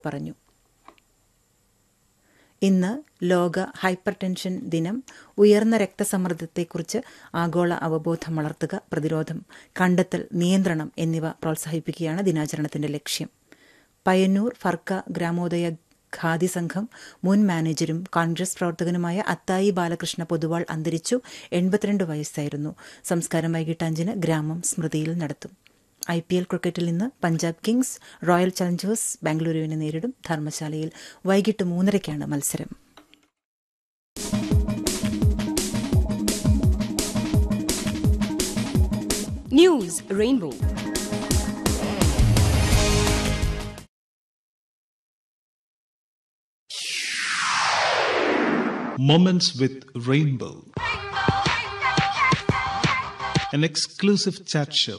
പറഞ്ഞു ഇന്ന് ലോക ഹൈപ്പർ ടെൻഷൻ ദിനം ഉയർന്ന രക്തസമ്മർദ്ദത്തെക്കുറിച്ച് ആഗോള അവബോധം വളർത്തുക പ്രതിരോധം കണ്ടെത്തൽ നിയന്ത്രണം എന്നിവ പ്രോത്സാഹിപ്പിക്കുകയാണ് ദിനാചരണത്തിന്റെ ലക്ഷ്യം പയ്യന്നൂർ ഫർക്ക ഗ്രാമോദയ ഖാദി സംഘം മുൻ മാനേജരും കോൺഗ്രസ് പ്രവർത്തകനുമായ അത്തായി ബാലകൃഷ്ണ പൊതുവാൾ അന്തരിച്ചു എൺപത്തിരണ്ട് വയസ്സായിരുന്നു സംസ്കാരം വൈകിട്ട് അഞ്ചിന് ഗ്രാമം സ്മൃതിയിൽ നടത്തും ഐ പി എൽ ക്രിക്കറ്റിൽ ഇന്ന് പഞ്ചാബ് കിങ്സ് റോയൽ ചലഞ്ചേഴ്സ് ബാംഗ്ലൂരുവിനെ നേരിടും ധർമ്മശാലയിൽ വൈകിട്ട് മൂന്നരയ്ക്കാണ് മത്സരം News Rainbow. Moments with Rainbow. An exclusive chat show.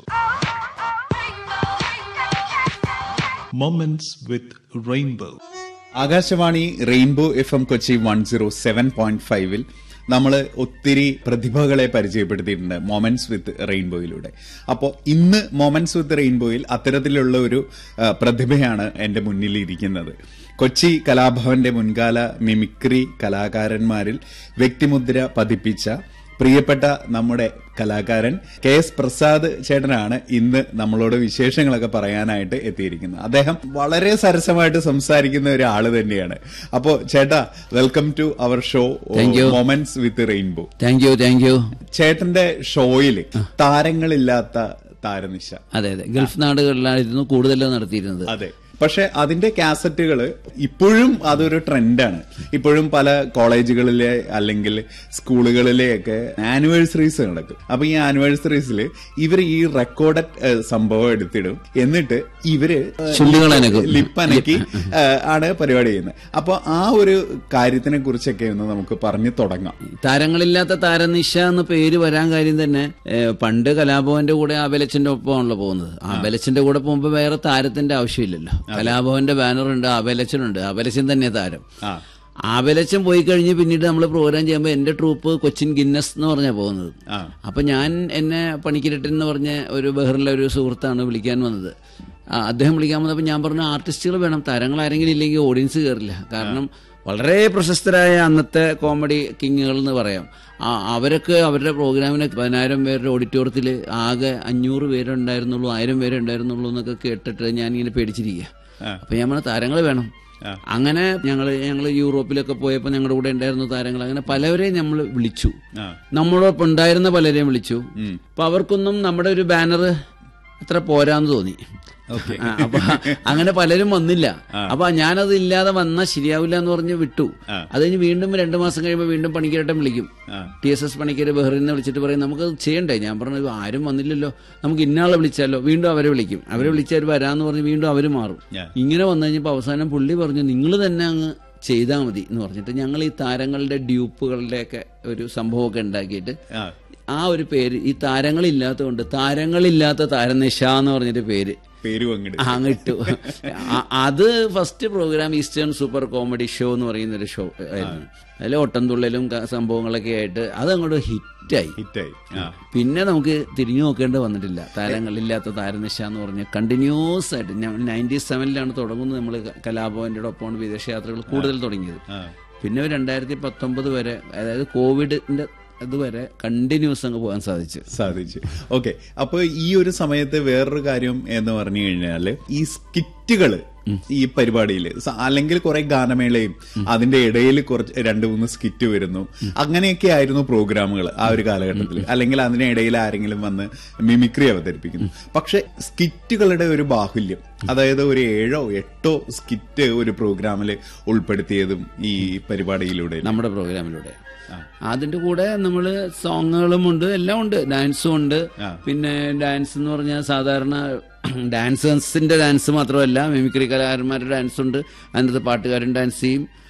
Moments with Rainbow. Akashvani Rainbow F M Kochi one zero seven point ഫൈവിൽ നമ്മൾ ഒത്തിരി പ്രതിഭകളെ പരിചയപ്പെടുത്തിയിട്ടുണ്ട് മൊമെന്റ്സ് വിത്ത് റെയിൻബോയിലൂടെ അപ്പോൾ ഇന്ന് മൊമെന്റ്സ് വിത്ത് റെയിൻബോയിൽ അത്തരത്തിലുള്ള ഒരു ആ, പ്രതിഭയാണ് എന്റെ മുന്നിൽ ഇരിക്കുന്നത് കൊച്ചി കലാഭവന്റെ മുൻകാല മിമിക്രി കലാകാരന്മാരിൽ വ്യക്തിമുദ്ര പതിപ്പിച്ച പ്രിയപ്പെട്ട നമ്മുടെ കലാകാരൻ കെ എസ് പ്രസാദ് ചേട്ടനാണ് ഇന്ന് നമ്മളോട് വിശേഷങ്ങളൊക്കെ പറയാനായിട്ട് എത്തിയിരിക്കുന്നത് അദ്ദേഹം വളരെ സരസമായിട്ട് സംസാരിക്കുന്ന ഒരാള് തന്നെയാണ് അപ്പോ ചേട്ടാ welcome to our show Thank you. Moments with Rainbow thank you thank you ചേട്ടന്റെ ഷോയില് താരങ്ങളില്ലാത്ത താരനിശ അതെ അതെ ഗൾഫ് നാടുകളിലായിരുന്നു കൂടുതലും നടത്തിയിരുന്നത് അതെ പക്ഷെ അതിന്റെ കാസറ്റുകൾ ഇപ്പോഴും അതൊരു ട്രെൻഡാണ് ഇപ്പോഴും പല കോളേജുകളിലെ അല്ലെങ്കിൽ സ്കൂളുകളിലെയൊക്കെ ആനിവേഴ്സറീസ് നടക്കും അപ്പൊ ഈ ആനിവേഴ്സറീസിൽ ഇവർ ഈ റെക്കോർഡഡ് സംഭവം എടുത്തിടും എന്നിട്ട് ഇവര് ചുണ്ടുകളനക്കും. ലിപ്പനക്കി ആണ് പരിപാടി ചെയ്യുന്നത് അപ്പൊ ആ ഒരു കാര്യത്തിനെ കുറിച്ചൊക്കെ ഒന്ന് നമുക്ക് പറഞ്ഞു തുടങ്ങാം താരങ്ങളില്ലാത്ത താരനിശ എന്ന പേര് വരാൻ കാര്യം തന്നെ ഏ, പണ്ട് കലാഭവന്റെ കൂടെ ആബലച്ചന്റെ ഒപ്പമാണല്ലോ പോകുന്നത് ആബലച്ചന്റെ കൂടെ പോകുമ്പോൾ വേറെ താരത്തിന്റെ ആവശ്യമില്ലല്ലോ കലാഭവന്റെ ബാനറുണ്ട് ആബലച്ചനുണ്ട് ആബലച്ചൻ തന്നെ താരം ആ ആബലച്ചൻ പോയി കഴിഞ്ഞ് പിന്നീട് നമ്മൾ പ്രോഗ്രാം ചെയ്യുമ്പോൾ എന്റെ ട്രൂപ്പ് കൊച്ചിൻ ഗിന്നസ് എന്ന് പറഞ്ഞാ പോകുന്നത് ആ. അപ്പൊ ഞാൻ എന്നെ പണിക്കിരട്ടൻ എന്ന് പറഞ്ഞ ഒരു ബഹറിലെ ഒരു സുഹൃത്താണ് വിളിക്കാൻ വന്നത് ആ, അദ്ദേഹം വിളിക്കാൻ വന്നപ്പോൾ ഞാൻ പറഞ്ഞു ആർട്ടിസ്റ്റുകൾ വേണം താരങ്ങൾ ആരെങ്കിലും ഇല്ലെങ്കിൽ ഓഡിയൻസ് കയറില്ല കാരണം വളരെ പ്രശസ്തരായ അന്നത്തെ കോമഡി കിങ്ങുകൾ എന്ന് പറയാം ആ, അവരൊക്കെ അവരുടെ പ്രോഗ്രാമിന് പതിനായിരം പേരുടെ ഓഡിറ്റോറിയത്തിൽ ആകെ അഞ്ഞൂറ് പേരുണ്ടായിരുന്നുള്ളൂ ആയിരം പേരെ ഉണ്ടായിരുന്നുള്ളൂ എന്നൊക്കെ കേട്ടിട്ട് ഞാൻ ഇങ്ങനെ പേടിച്ചിരിക്കുക അപ്പൊ ഞാൻ പറഞ്ഞ താരങ്ങൾ വേണം അങ്ങനെ ഞങ്ങൾ ഞങ്ങൾ യൂറോപ്പിലൊക്കെ പോയപ്പോൾ ഞങ്ങളുടെ കൂടെ ഉണ്ടായിരുന്ന താരങ്ങൾ അങ്ങനെ പലവരെയും നമ്മൾ വിളിച്ചു ആ. നമ്മളോടൊപ്പം ഉണ്ടായിരുന്ന പലരെയും വിളിച്ചു അപ്പൊ അവർക്കൊന്നും നമ്മുടെ ഒരു ബാനർ അത്ര പോരാന്ന് തോന്നി ആ, അപ്പൊ അങ്ങനെ പലരും വന്നില്ല അപ്പൊ ഞാനത് ഇല്ലാതെ വന്നാൽ ശരിയാവില്ല എന്ന് പറഞ്ഞ് വിട്ടു അത് കഴിഞ്ഞ് വീണ്ടും രണ്ടു മാസം കഴിയുമ്പോൾ വീണ്ടും പണിക്കരട്ടം വിളിക്കും ടി എസ് എസ് പണിക്കര് ബഹ്റിൽ നിന്ന് വിളിച്ചിട്ട് പറയും നമുക്ക് ചെയ്യണ്ടേ ഞാൻ പറഞ്ഞു ആരും വന്നില്ലല്ലോ നമുക്ക് ഇന്നാളെ വിളിച്ചാലോ വീണ്ടും അവരെ വിളിക്കും അവരെ വിളിച്ചവർ വരാന്ന് പറഞ്ഞ് വീണ്ടും അവർ മാറും Yeah. ഇങ്ങനെ വന്നു കഴിഞ്ഞപ്പോൾ അവസാനം പുള്ളി പറഞ്ഞു നിങ്ങൾ തന്നെ അങ്ങ് ചെയ്താൽ മതി എന്ന് പറഞ്ഞിട്ട് ഞങ്ങൾ ഈ താരങ്ങളുടെ ഡ്യൂപ്പുകളുടെയൊക്കെ ഒരു സംഭവമൊക്കെ ഉണ്ടാക്കിയിട്ട് ആ ആ ഒരു പേര് ഈ താരങ്ങളില്ലാത്തതുകൊണ്ട് താരങ്ങളില്ലാത്ത താരനിശ എന്ന് പറഞ്ഞിട്ട് പേര് പേര് പങ്കിട് അങ്ങിട്ടു അ- അത് first programme Eastern super comedy show എന്ന് പറയുന്ന ഒരു ഷോ ആയിരുന്നു അതിൽ ഒട്ടംതുള്ളലും ക- സംഭവങ്ങളൊക്കെ ആയിട്ട് അത് അങ്ങോട്ട് ഹിറ്റായി ഹിറ്റായി ആ പിന്നെ നമുക്ക് തിരിഞ്ഞു നോക്കേണ്ടി വന്നിട്ടില്ല താരങ്ങളില്ലാത്ത താരനിശ എന്ന് പറഞ്ഞ് കണ്ടിന്യൂസ് ആയിട്ട് നയൻറ്റി സെവനിലാണ് തുടങ്ങുന്നത് നമ്മൾ കലാഭവന്റെ ഒപ്പമാണ് വിദേശയാത്രകൾ കൂടുതൽ തുടങ്ങിയത് ആ പിന്നെ ഒരു രണ്ടായിരത്തി പത്തൊമ്പത് വരെ അതായത് കോവിഡിന്റെ അതുവരെ കണ്ടിന്യൂസ് അങ്ങ് പോകാൻ സാധിച്ചു സാധിച്ചു ഓക്കെ അപ്പൊ ഈ ഒരു സമയത്ത് വേറൊരു കാര്യം എന്ന് പറഞ്ഞു കഴിഞ്ഞാല് ഈ സ്കിറ്റുകള് ഈ പരിപാടിയിൽ അല്ലെങ്കിൽ കുറെ ഗാനമേളയും അതിന്റെ ഇടയിൽ കുറച്ച് രണ്ട് മൂന്ന് സ്കിറ്റ് വരുന്നു അങ്ങനെയൊക്കെ ആയിരുന്നു പ്രോഗ്രാമുകൾ ആ ഒരു കാലഘട്ടത്തിൽ അല്ലെങ്കിൽ അതിന്റെ ഇടയിൽ ആരെങ്കിലും വന്ന് മിമിക്രി അവതരിപ്പിക്കുന്നു പക്ഷെ സ്കിറ്റുകളുടെ ഒരു ബാഹുല്യം അതായത് ഒരു ഏഴോ എട്ടോ സ്കിറ്റ് ഒരു പ്രോഗ്രാമിൽ ഉൾപ്പെടുത്തിയതും ഈ പരിപാടിയിലൂടെ നമ്മുടെ പ്രോഗ്രാമിലൂടെ അതിന്റെ കൂടെ നമ്മൾ സോങ്ങുകളും ഉണ്ട് എല്ലാം ഉണ്ട് ഡാൻസും ഉണ്ട് പിന്നെ ഡാൻസ് എന്ന് പറഞ്ഞാൽ സാധാരണ ഡാൻസേഴ്സിന്റെ ഡാൻസ് മാത്രമല്ല മിമിക്രി കലാകാരന്മാരുടെ ഡാൻസ് ഉണ്ട് അതിനകത്ത് പാട്ടുകാരൻ ഡാൻസ് ചെയ്യും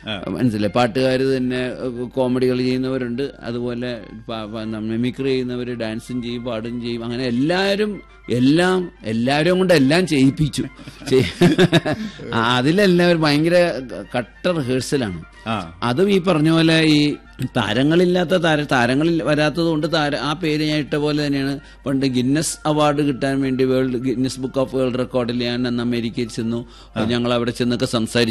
മനസ്സിലായി പാട്ടുകാർ തന്നെ കോമഡികൾ ചെയ്യുന്നവരുണ്ട് അതുപോലെ മിമിക്രി ചെയ്യുന്നവർ ഡാൻസും ചെയ്യും പാടും ചെയ്യും അങ്ങനെ എല്ലാവരും എല്ലാം എല്ലാവരും കൊണ്ട് എല്ലാം ചെയ്യിപ്പിച്ചു ചെയ്- അതിലെല്ലാവരും ഭയങ്കര കട്ട റിഹേഴ്സലാണ് ആ. അതും ഈ പറഞ്ഞ പോലെ ഈ താരങ്ങളില്ലാത്ത താര താരങ്ങളിൽ വരാത്തത് കൊണ്ട് താര ആ പേര് ഞാൻ ഇട്ട പോലെ തന്നെയാണ് പണ്ട് ഗിന്നസ് അവാർഡ് കിട്ടാൻ വേണ്ടി world Guinness book of world റെക്കോർഡിൽ ഞാൻ അന്ന് അമേരിക്കയിൽ ചെന്നു ഞങ്ങൾ അവിടെ ചെന്നൊക്കെ സംസാരിച്ചു